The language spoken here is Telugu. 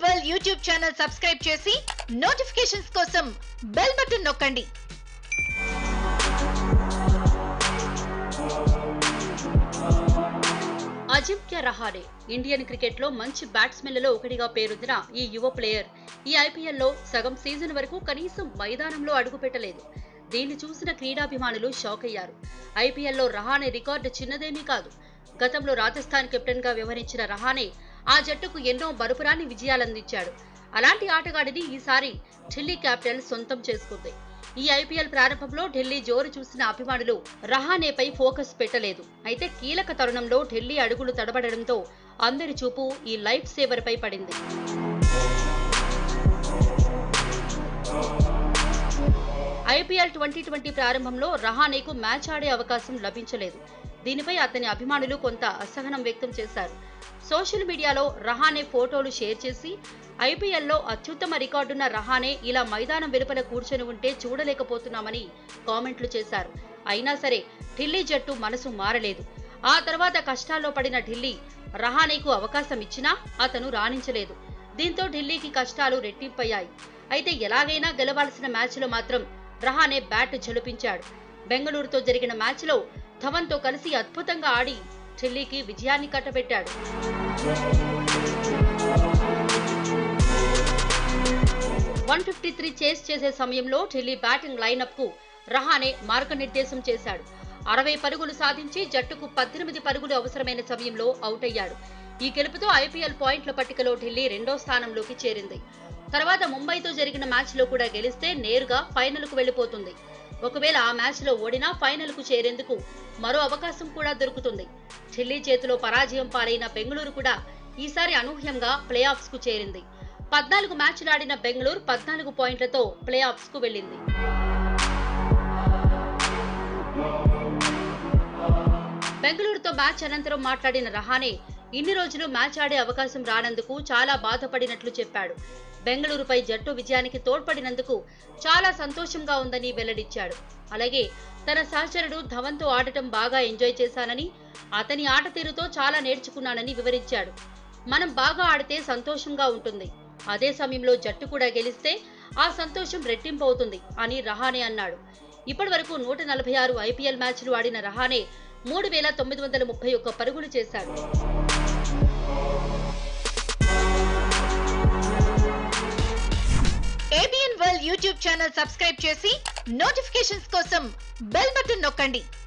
వరల్డ్ యూట్యూబ్ ఛానల్ సబ్స్క్రైబ్ చేసి నోటిఫికేషన్స్ కోసం బెల్ బటన్ నొక్కండి అజింక్య రహానే ఇండియన్ క్రికెట్ లో మంచి బ్యాట్స్మెన్లలో ఒకటిగా పేరొందిన ఈ యువ ప్లేయర్ ఈ ఐపీఎల్లో సగం సీజన్ వరకు కనీసం మైదానంలో అడుగుపెట్టలేదు దీన్ని చూసిన క్రీడాభిమానులు షాక్ అయ్యారు ఐపీఎల్లో రహానే రికార్డు చిన్నదేమీ కాదు గతంలో రాజస్థాన్ కెప్టెన్ గా వ్యవహరించిన రహానే ఆ జట్టుకు ఎన్నో బరుపురాని విజయాలందించాడు అలాంటి ఆటగాడిని ఈసారి ఢిల్లీ క్యాపిటల్ సొంతం చేసుకుంది ఈ ఐపీఎల్ ప్రారంభంలో ఢిల్లీ జోరు చూసిన అభిమానులు రహానేపై ఫోకస్ పెట్టలేదు అయితే కీలక తరుణంలో ఢిల్లీ అడుగులు తడబడడంతో అందరి చూపు ఈ లైఫ్ సేవర్ పై పడింది ఐపీఎల్ ట్వంటీ ట్వంటీ ప్రారంభంలో రహానేకు మ్యాచ్ ఆడే అవకాశం లభించలేదు దీనిపై అతని అభిమానులు కొంత అసహనం వ్యక్తం చేశారు సోషల్ మీడియాలో రహానే ఫోటోలు షేర్ చేసి ఐపీఎల్లో అత్యుత్తమ రికార్డున్న రహానే ఇలా మైదానం వెలుపల కూర్చొని ఉంటే చూడలేకపోతున్నామని కామెంట్లు చేశారు అయినా సరే ఢిల్లీ జట్టు మనసు మారలేదు ఆ తర్వాత కష్టాల్లో పడిన ఢిల్లీ రహానేకు అవకాశం ఇచ్చినా అతను రాణించలేదు దీంతో ఢిల్లీకి కష్టాలు రెట్టింపయ్యాయి అయితే ఎలాగైనా గెలవాల్సిన మ్యాచ్లో మాత్రం రహానే బ్యాట్ ఝలిపించాడు బెంగళూరుతో జరిగిన మ్యాచ్లో ధవన్తో కలిసి అద్భుతంగా ఆడి ఢిల్లీకి విజయాన్ని కట్టబెట్టాడు వన్ ఫిఫ్టీ త్రీ చేస్ చేసే సమయంలో ఢిల్లీ బ్యాటింగ్ లైనప్ కు రహానే మార్గనిర్దేశం చేశాడు అరవై పరుగులు సాధించి జట్టుకు పద్దెనిమిది పరుగులు అవసరమైన సమయంలో అవుట్ అయ్యాడు ఈ గెలుపుతో ఐపీఎల్ పాయింట్ల పట్టికలో ఢిల్లీ రెండో స్థానంలోకి చేరింది తర్వాత ముంబైతో జరిగిన మ్యాచ్లో కూడా గెలిస్తే నేరుగా ఫైనల్కు వెళ్లిపోతుంది ఒకవేళ ఆ మ్యాచ్లో ఓడినా ఫైనల్కు చేరేందుకు మరో అవకాశం కూడా దొరుకుతుంది ఢిల్లీ చేతిలో పరాజయం పాలైన బెంగళూరు కూడా ఈసారి అనూహ్యంగా ప్లే ఆఫ్స్ కు చేరింది పద్నాలుగు మ్యాచ్లు ఆడిన బెంగళూరు పద్నాలుగు పాయింట్లతో ప్లే ఆఫ్స్ కు వెళ్ళింది బెంగళూరుతో మ్యాచ్ అనంతరం మాట్లాడిన రహానే ఇన్ని రోజులు మ్యాచ్ ఆడే అవకాశం రానందుకు చాలా బాధపడినట్లు చెప్పాడు బెంగళూరుపై జట్టు విజయానికి తోడ్పడినందుకు చాలా సంతోషంగా ఉందని వెల్లడించాడు అలాగే తన సహచరుడు ధవన్తో ఆడటం బాగా ఎంజాయ్ చేశానని అతని ఆట తీరుతో చాలా నేర్చుకున్నానని వివరించాడు మనం బాగా ఆడితే సంతోషంగా ఉంటుంది అదే సమయంలో జట్టు కూడా గెలిస్తే ఆ సంతోషం రెట్టింపు అవుతుంది అని రహానే అన్నాడు ఇప్పటి వరకు నూట నలభై ఆరు ఐపీఎల్ మ్యాచ్లు ఆడిన రహానే మూడు వేల తొమ్మిది వందల ముప్పై ఒక్క పరుగులు చేశాడు ABN world YouTube channel subscribe చేసి నోటిఫికేషన్స్ కోసం బెల్ బటన్ నొక్కండి